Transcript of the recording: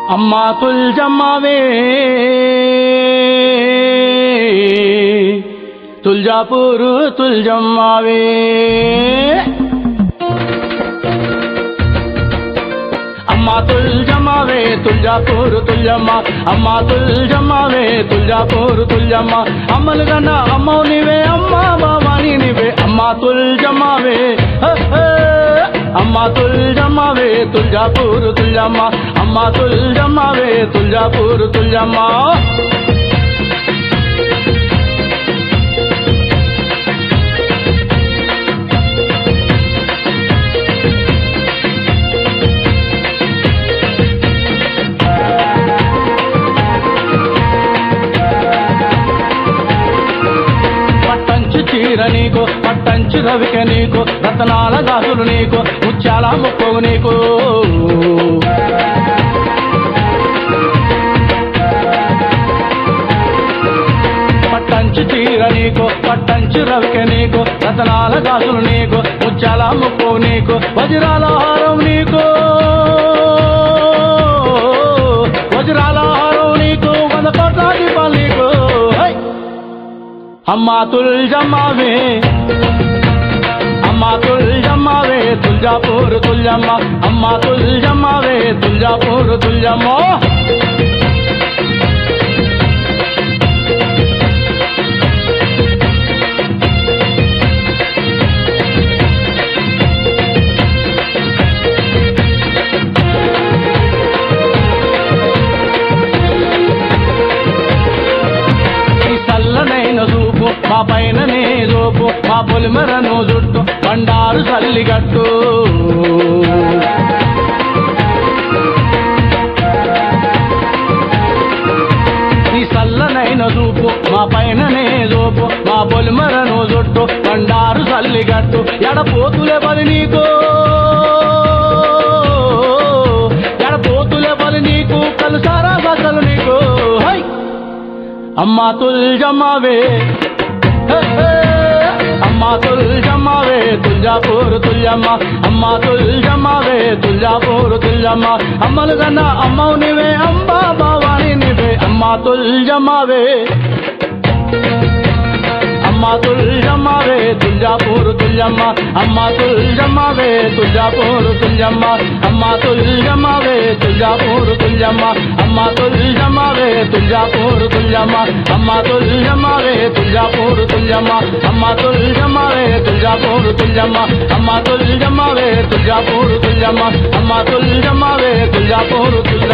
అమ్మా తుల్జమ్మవే తుల్జాపూరు తుల్జమ్మవే అమ్మా తుల్జమ్మవే తుల్జాపూరు తుల్జమ్మ అమ్మా తుల్జమ్మవే తుల్జాపూరు తుల్జమ్మ అమ్మలు కన్నా అమ్మవు నీవే అమ్మా బాబాని నీవే అమ్మా తుల్జమ్మవే హ, హ. అమ్మా తుల్జమ్మవే తుల్జాపూరు తుల్జమ్మ అమ్మా తుల్జమ్మవే తుల్జాపూరు తుల్జమ్మ పట్టంచు చీర నీకు పట్టంచు రవిక నీకు రతనాల గాజులు నీకు ముత్యాల ముక్కవు నీకు పట్టంచు చీర నీకు పట్టంచు రవిక నీకు రతనాల గాజులు నీకు ముత్యాల ముక్కవు నీకు వజ్రాల హారం నీకు వజ్రాల హారం నీకు వంద కోట్ల దీపాలు నీకు హై! అమ్మా తుల్జమ్మవే అమ్మా తుల్జమ్మవే తుల్జాపూర్ తుల్జమ్మ అమ్మా తుల్జమ్మవే తుల్జాపూర్ తుల్జమ్మ ఈ చల్లనైన చూపు మా పైన నీ చూపు మా పొలిమరను జుట్టు బండారు చల్లిగట్టు నీ చల్లనైన చూపు మా పైన నీ చూపు మా పొలిమరను జుట్టు బండారు చల్లిగట్టు ఎడపోతులే బలి నీకు ఎడపోతులే బలి నీకు కలుసారా బసలు నీకు హై అమ్మా తుల్జమ్మవే హే, హే. అమ్మా తుల్జమ్మవే తుల్జాపూర్ తుల్జమ్మ అమ్మా తుల్జమ్మవే తుల్జాపూర్ తుల్జమ్మ అమ్మలు కన్నా అమ్మవు నీవే అంబా బావాని నీవే అమ్మా తుల్జమ్మవే అమ్మా తుల్జమ్మవే తుల్జాపూర్ తుల్జమ్మ అమ్మా తుల్జమ్మవే తుల్జాపూర్ తుల్జమ్మ అమ్మా తుల్జమ్మవే తుల్జాపూర్ తుల్జమ్మ అమ్మా తుల్జమ్మవే తుల్జాపూర్ తుల్జమ్మ అమ్మా తుల్జమ్మవే తుల్జాపూర్ తుల్జమ్మ అమ్మా తుల్జమ్మవే తుల్జాపూర్ తుల్జమ్మ అమ్మా తుల్జమ్మవే తుల్జాపూర్ తుల్జమ్మ అమ్మా తుల్జమ్మవే తుల్జాపూర్ తుల్జమ్మ